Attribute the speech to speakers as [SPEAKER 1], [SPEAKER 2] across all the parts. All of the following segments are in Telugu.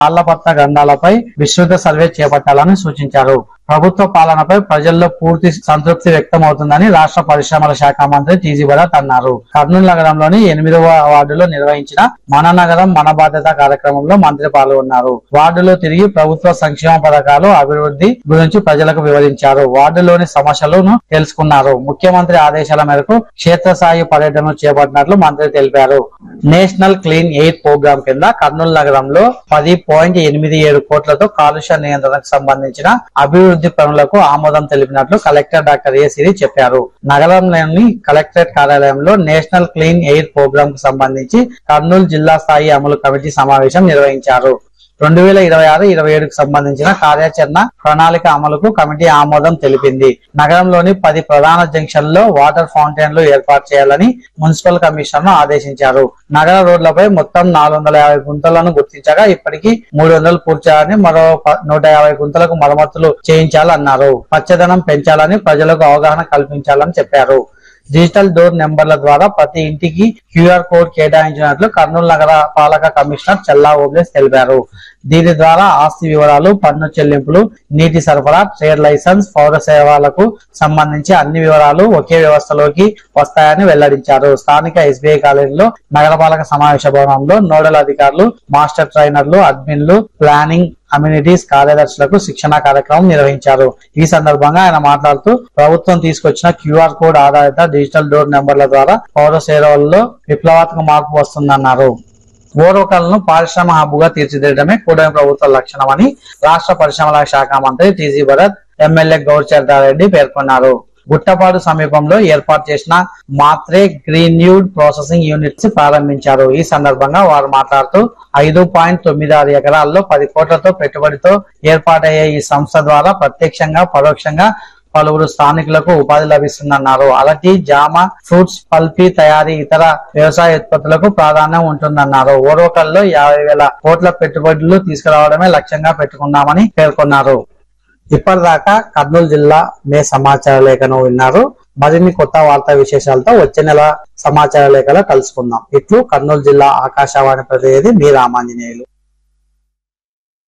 [SPEAKER 1] తాళ్లపత్ర గ్రంథాలపై విస్తృత సర్వే చేపట్టాలని సూచించారు ప్రభుత్వ పాలనపై ప్రజల్లో పూర్తి సంతృప్తి వ్యక్తమవుతుందని రాష్ట్ర పరిశ్రమల శాఖ మంత్రి టీజీ భరత్ అన్నారు కర్నూలు నగరంలోని ఎనిమిదవ వార్డులో నిర్వహించిన మన నగరం మన బాధ్యత కార్యక్రమంలో మంత్రి పాల్గొన్నారు వార్డులో తిరిగి ప్రభుత్వ సంక్షేమ పథకాలు అభివృద్ధి గురించి ప్రజలకు వివరించారు వార్డులోని సమస్యలను తెలుసుకున్నారు ముఖ్యమంత్రి ఆదేశాల మేరకు క్షేత్రస్థాయి పర్యటన చేపట్టినట్లు మంత్రి తెలిపారు నేషనల్ క్లీన్ ఎయిర్ ప్రోగ్రాం కింద కర్నూలు నగరంలో పది పాయింట్ ఎనిమిది ఏడు కోట్లతో కాలుష్య నియంత్రణకు సంబంధించిన అభివృద్ధి పనులకు ఆమోదం తెలిపినట్లు కలెక్టర్ డాక్టర్ ఏ సిరి చెప్పారు నగరంలోని కలెక్టరేట్ కార్యాలయంలో నేషనల్ క్లీన్ ఎయిర్ ప్రోగ్రాం కు సంబంధించి కర్నూలు జిల్లా స్థాయి అమలు కమిటీ సమావేశం నిర్వహించారు రెండు వేల ఇరవై ఆరు ఇరవై ఏడుకు సంబంధించిన కార్యాచరణ ప్రణాళిక అమలుకు కమిటీ ఆమోదం తెలిపింది నగరంలోని పది ప్రధాన జంక్షన్లలో వాటర్ ఫౌంటైన్లు ఏర్పాటు చేయాలని మున్సిపల్ కమిషనర్ ను ఆదేశించారు నగర రోడ్లపై మొత్తం నాలుగు వందల యాభై గుంతలను గుర్తించగా ఇప్పటికీ మూడు వందలు పూడ్చాలని మరో ప- నూట యాభై గుంతలకు మరమ్మతులు చేయించాలన్నారు పచ్చదనం పెంచాలని ప్రజలకు అవగాహన కల్పించాలని చెప్పారు డిజిటల్ డోర్ నెంబర్ల ద్వారా ప్రతి ఇంటికి క్యూఆర్ కోడ్ కేటాయించినట్లు కర్నూలు నగర పాలక కమిషనర్ చల్లా ఓబ్లేస్ తెలిపారు దీని ద్వారా ఆస్తి వివరాలు పన్ను చెల్లింపులు నీటి సరఫరా ట్రేడ్ లైసెన్స్ పౌర సేవలకు సంబంధించి అన్ని వివరాలు ఒకే వ్యవస్థలోకి వస్తాయని వెల్లడించారు స్థానిక ఎస్బీఐ కాలేజీలో నగరపాలక సమావేశ భవనంలో నోడల్ అధికారులు మాస్టర్ ట్రైనర్లు అడ్మిన్లు ప్లానింగ్ అమ్యూనిటీస్ కార్యదర్శులకు శిక్షణ కార్యక్రమం నిర్వహించారు ఈ సందర్భంగా ఆయన మాట్లాడుతూ ప్రభుత్వం తీసుకొచ్చిన క్యూఆర్ కోడ్ ఆధారిత డిజిటల్ డోర్ నెంబర్ల ద్వారా పౌర సేవల్లో విప్లవాత్మక మార్పు వస్తుందన్నారు ఓర్వకలను పారిశ్రమ హబ్బుగా తీర్చిదిద్దడమే కూటమి ప్రభుత్వ లక్షణమని రాష్ట్ర పరిశ్రమల శాఖ మంత్రి టీజీ భరత్ ఎమ్మెల్యే గౌరచంద్రారెడ్డి పేర్కొన్నారు గుట్టపాడు సమీపంలో ఏర్పాటు చేసిన మాత్రే గ్రీన్యూడ్ ప్రాసెసింగ్ యూనిట్స్ ప్రారంభించారు ఈ సందర్భంగా వారు మాట్లాడుతూ ఐదు పాయింట్ తొమ్మిది ఆరు ఎకరాల్లో పది కోట్లతో పెట్టుబడితో ఏర్పాటయ్యే ఈ సంస్థ ద్వారా ప్రత్యక్షంగా పరోక్షంగా పలువురు స్థానికులకు ఉపాధి లభిస్తుందన్నారు అరటి జామ ఫ్రూట్స్ పల్పీ తయారీ ఇతర వ్యవసాయ ఉత్పత్తులకు ప్రాధాన్యం ఉంటుందన్నారు ఓర్వకల్లో యాభై వేల కోట్ల పెట్టుబడులు తీసుకురావడమే లక్ష్యంగా పెట్టుకున్నామని పేర్కొన్నారు ఇప్పటిదాకా కర్నూలు జిల్లా మే సమాచార లేఖను విన్నారు మరిన్ని కొత్త వార్తా విశేషాలతో వచ్చే నెల సమాచార లేఖలో కలుసుకుందాం ఇట్లు కర్నూలు జిల్లా ఆకాశవాణి ప్రతినిధి మీ రామాంజనేయులు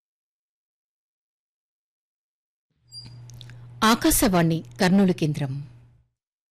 [SPEAKER 2] ఆకాశవాణి కర్నూలు కేంద్రం